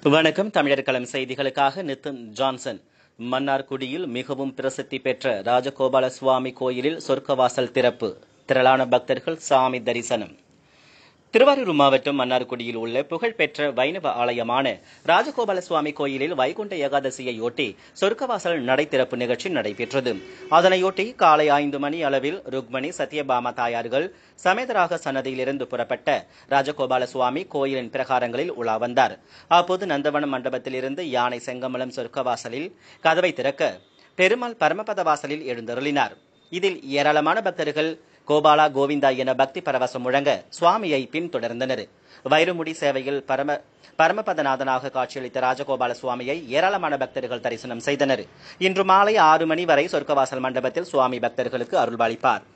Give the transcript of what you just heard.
வணக்கம் தமிழர் களம் செய்திகளுக்காக நிதின் ஜான்சன் மன்னார்குடியில் மிகவும் பிரசித்தி பெற்ற ராஜகோபால சுவாமி கோயிலில் சொர்க்கவாசல் திறப்பு திரளான பக்தர்கள் சாமி தரிசனம் திருவாரூர் மாவட்டம் மன்னார்குடியில் உள்ள புகழ்பெற்ற வைணவ ஆலயமான ராஜகோபால சுவாமி கோயிலில் வைகுண்ட ஏகாதசியையொட்டி சொர்க்கவாசல் நடை திறப்பு நிகழ்ச்சி நடைபெற்றது அதனையொட்டி காலை ஐந்து மணி அளவில் ருக்மணி சத்யபாமா தாயார்கள் சமேதராக சன்னதியிலிருந்து புறப்பட்ட ராஜகோபால சுவாமி கோயிலின் பிரகாரங்களில் உலா வந்தார் அப்போது நந்தவனம் மண்டபத்திலிருந்து யானை செங்கமலம் சொர்க்கவாசலில் கதவை திறக்க பெருமாள் பரமபத வாசலில் எழுந்தருளினார் இதில் ஏராளமான பக்தர்கள் கோபாலா கோவிந்தா என பக்தி பரவசம் முழங்க சுவாமியை பின்தொடர்ந்தனர் வைரமுடி சேவையில் பரம பரமபதநாதனாக காட்சியளித்த ராஜகோபால சுவாமியை ஏராளமான பக்தர்கள் தரிசனம் செய்தனர் இன்று மாலை ஆறு மணி வரை சொர்க்கவாசல் மண்டபத்தில் சுவாமி பக்தர்களுக்கு அருள்பாலிப்பார்